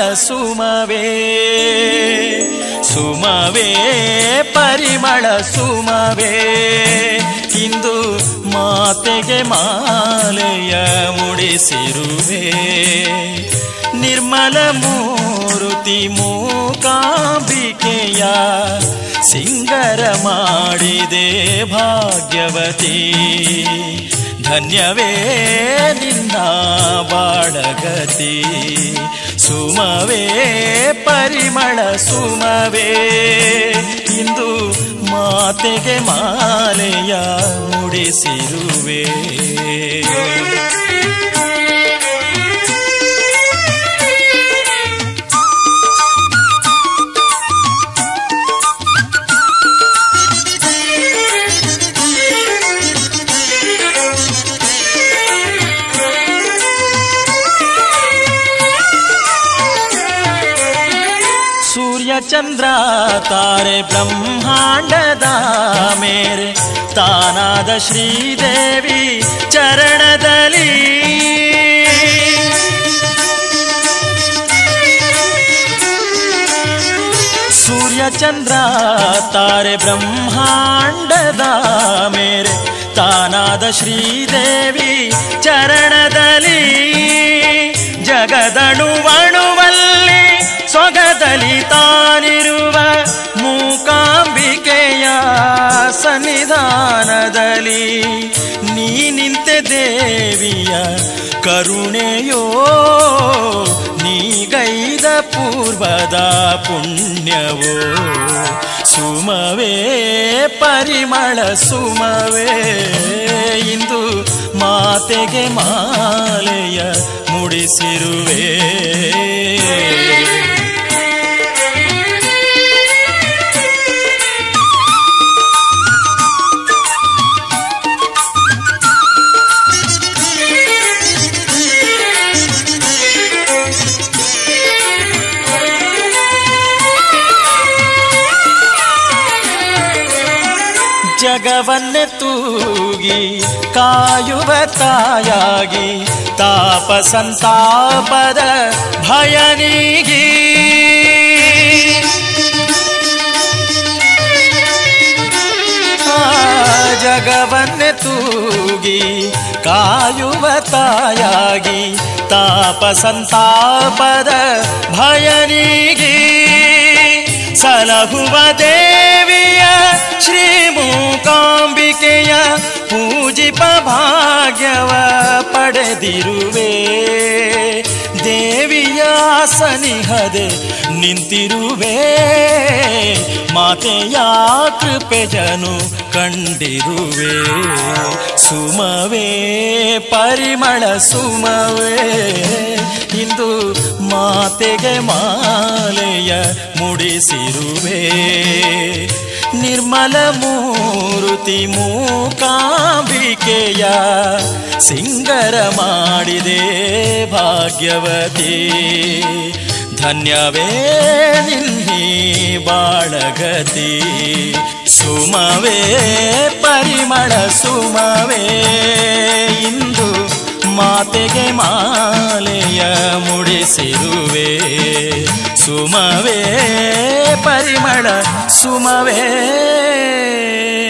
ಸುಮವೇ ಸುಮವೇ ಪರಿಮಳ ಸುಮವೇ ಇಂದು ಮಾತೆಗೆ ಮಾಲೆಯ ಮುಡಿಸಿರುವೆ ನಿರ್ಮಲ ಮೂರುತಿ ಮೂಕಾಂಬಿಕೆಯ ಸಿಂಗರ ಮಾಡಿದೆ ಭಾಗ್ಯವತಿ ಧನ್ಯವೇ ನಿನ್ನ ಬಾಳಗತಿ ಸುಮವೇ ಪರಿಮಳ ಸುಮವೇ ಇಂದು ಮಾತೆಗೆ ಮಾಲೆಯ ಮುಡಿಸಿರುವೆ ಸೂರ್ಯ ಚಂದ್ರ ತಾರೆ ಬ್ರಹ್ಮಾಂಡದ ಮೇರೆ ತಾನಾದ ಶ್ರೀದೇವಿ ಚರಣದಲ್ಲಿ ಸೂರ್ಯ ಚಂದ್ರ ತಾರೆ ಬ್ರಹ್ಮಾಂಡದ ಮೇರೆ ತಾನಾದ ಶ್ರೀದೇವಿ ಚರಣದಲ್ಲಿ ಜಗದಣುವಣುವಲ್ಲಿ ಸೊಗದಲ್ಲಿ ತಾನಿರುವ ಮೂಕಾಂಬಿಕೆಯ ಸನ್ನಿಧಾನದಲ್ಲಿ ನೀ ನಿಂತೆ ದೇವಿಯ ಕರುಣೆಯೋ ನೀಗೈದ ಪೂರ್ವದ ಪುಣ್ಯವೋ ಸುಮವೇ ಪರಿಮಳ ಸುಮವೇ ಇಂದು ಮಾತೆಗೆ ಮಾಲೆಯ ಮುಡಿಸಿರುವೆ ಜಗವನ್ನೇ ತೂಗಿ ಕಾಯುವ ತಾಯಾಗಿ ತಾಪ ಸಂತಾಪದ ಭಯ ನೀಗಿ ಆ ಜಗವನ್ನೇ ತೂಗಿ ಕಾಯುವ ತಾಯಾಗಿ ತಾಪ ಸಂತಾಪದ ಭಯ ನೀಗಿ ಸಲಹುವ ದೇವಿಯ ಶ್ರೀ ಮೂಕಾಂಬಿಕೆಯ ಪೂಜಿಪ ಭಾಗ್ಯವ ಪಡೆದಿರುವೆ ದೇವಿಯ ಸನಿಹದೆ ನಿಂತಿರುವೆ ಮಾತೆಯ ಕೃಪೆಜನು ಕಂಡಿರುವೆ ಸುಮವೇ ಪರಿಮಳ ಸುಮವೇ ಇಂದು ಮಾತೆಗೆ ಮಾಲೆಯ ಮುಡಿಸಿರುವೆ ನಿರ್ಮಲ ಮೂರುತಿ ಮೂಕಾಂಬಿಕೆಯ ಸಿಂಗರ ಮಾಡಿದೆ ಭಾಗ್ಯವತಿ ಧನ್ಯವೇ ನಿನ್ನಿ ಬಾಳಗತಿ ಸುಮವೇ ಪರಿಮಳ ಸುಮವೇ ಇಂದು ಮಾತೆಗೆ ಮಾಲೆಯ ಮುಡಿಸಿರುವೆ ಸುಮವೇ ಪರಿಮಳ ಸುಮವೇ